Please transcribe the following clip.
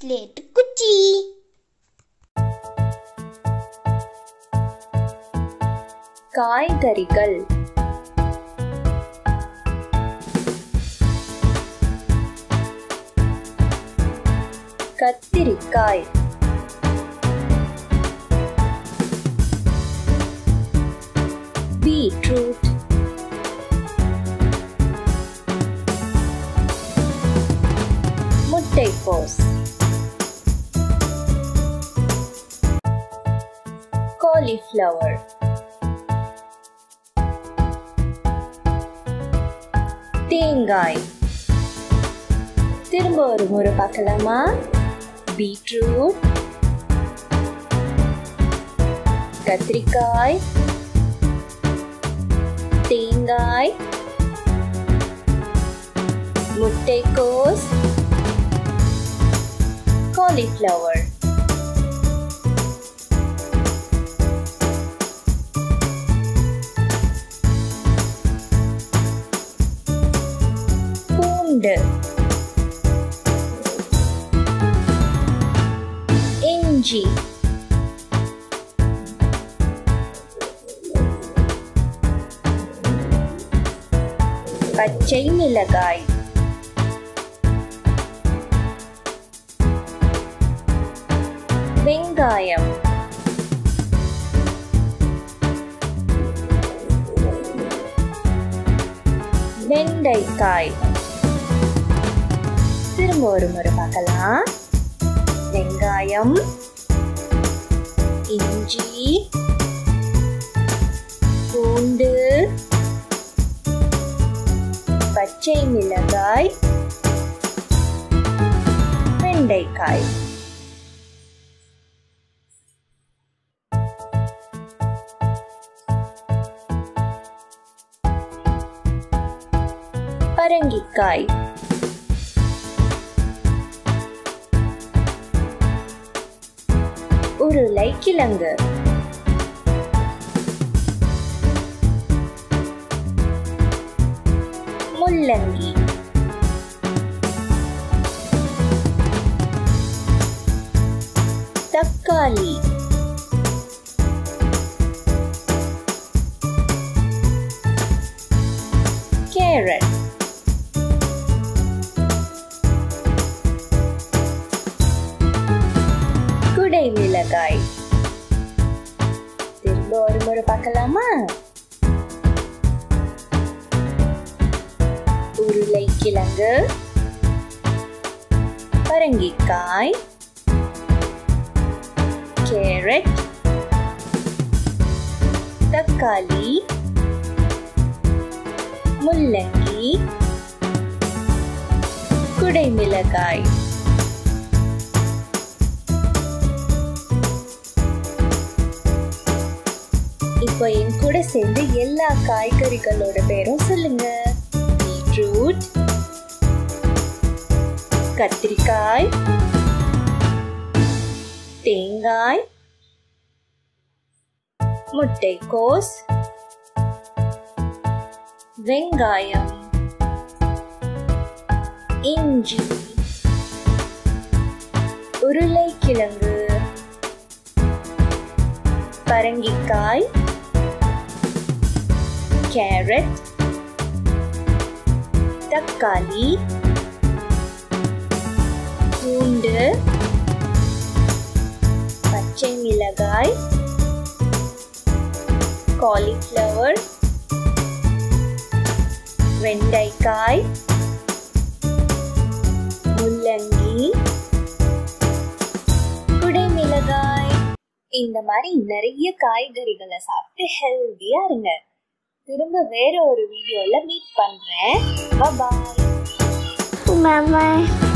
slate குச்சி காய்கறிகள் கத்திரிக்காய் பீட்ரூட் முட்டைக்கோஸ் காலிஃப்ளவர் தேங்காய் திரும்ப ஒரு முறை பார்க்கலாமா பீட்ரூட் கத்திரிக்காய் தேங்காய் முட்டைக்கோஸ் காலிஃப்ளவர் பூண்டு இஞ்சி பச்சை மிளகாய் வெங்காயம் வெண்டைக்காய் திரும்ப ஒரு முறை பார்க்கலாம் வெங்காயம் இஞ்சி பூண்டு பச்சை மிளகாய் வெண்டைக்காய் பரங்கிக்காய் உருளைக்கிழங்கு முள்ளங்கி தக்காளி கேரட் குடை மிளகாய் திரும்ப ஒரு முறை பார்க்கலாமா உருளைக்கிழங்கு பரங்கிக்காய் கேரட் தக்காளி முள்ளங்கி குடை மிளகாய் இப்போ என் கூட சேர்ந்து எல்லா காய்கறிகளோட பேரும் சொல்லுங்க பீட்ரூட் கத்திரிக்காய் தேங்காய் முட்டைக்கோஸ் வெங்காயம் இஞ்சி உருளைக்கிழங்கு பரங்கிக்காய் கேரட் தக்காளி பூண்டு பச்சை மிளகாய் காலிஃப்ளவர் வெண்டைக்காய் முள்ளங்கி குடை மிளகாய் இந்த மாதிரி நிறைய காய்கறிகளை சாப்பிட்டு ஹெல்தியா இருங்க திரும்ப வேற ஒரு வீடியோல மீட் பண்றேன் பாய் மாமா